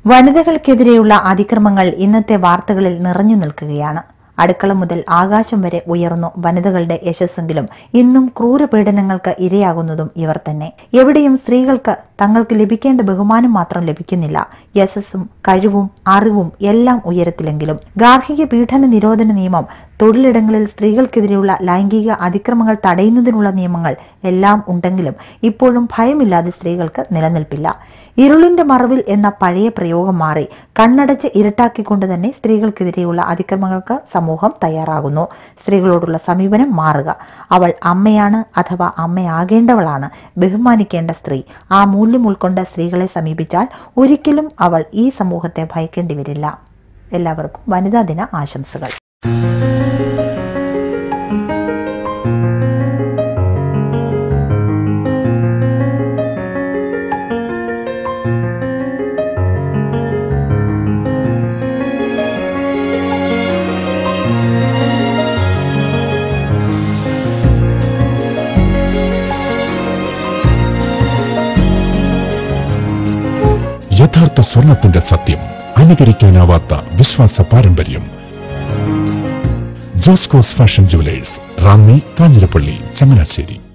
വനിതകൾക്കെതിരെയുള്ള അതിക്രമങ്ങൾ ഇന്നത്തെ വാർത്തകളിൽ നിറഞ്ഞു നിൽക്കുകയാണ് അടുക്കള മുതൽ ആകാശം വരെ ഉയർന്നു വനിതകളുടെ യശസ്സെങ്കിലും ഇന്നും ക്രൂരപീഡനങ്ങൾക്ക് ഇരയാകുന്നതും ഇവർ തന്നെ എവിടെയും സ്ത്രീകൾക്ക് തങ്ങൾക്ക് ലഭിക്കേണ്ട ബഹുമാനം മാത്രം ലഭിക്കുന്നില്ല യശസ്സും കഴിവും അറിവും എല്ലാം ഉയരത്തിലെങ്കിലും ഗാർഹിക പീഡന നിരോധന നിയമം തൊഴിലിടങ്ങളിൽ സ്ത്രീകൾക്കെതിരെയുള്ള ലൈംഗിക അതിക്രമങ്ങൾ തടയുന്നതിനുള്ള നിയമങ്ങൾ എല്ലാം ഉണ്ടെങ്കിലും ഇപ്പോഴും ഭയമില്ലാതെ സ്ത്രീകൾക്ക് നിലനിൽപ്പില്ല ഇരുളിന്റെ മറവിൽ എന്ന പഴയ പ്രയോഗം മാറി കണ്ണടച്ച് ഇരുട്ടാക്കിക്കൊണ്ട് തന്നെ സ്ത്രീകൾക്കെതിരെയുള്ള അതിക്രമങ്ങൾക്ക് സമൂഹം തയ്യാറാകുന്നു സ്ത്രീകളോടുള്ള സമീപനം മാറുക അവൾ അമ്മയാണ് അഥവാ അമ്മയാകേണ്ടവളാണ് ബഹുമാനിക്കേണ്ട സ്ത്രീ ആ മൂല്യം ഉൾക്കൊണ്ട സ്ത്രീകളെ സമീപിച്ചാൽ ഒരിക്കലും അവൾ ഈ സമൂഹത്തെ ഭയക്കേണ്ടി വരില്ല എല്ലാവർക്കും വനിതാ ദിന ആശംസകൾ യഥാർത്ഥ സ്വർണത്തിന്റെ സത്യം അനുകരിക്കാനാവാത്ത വിശ്വാസ പാരമ്പര്യം ജോസ്കോസ് ഫാഷൻ ജുവലേഴ്സ് റാന്നി കാഞ്ഞിരപ്പള്ളി ചങ്ങനാശ്ശേരി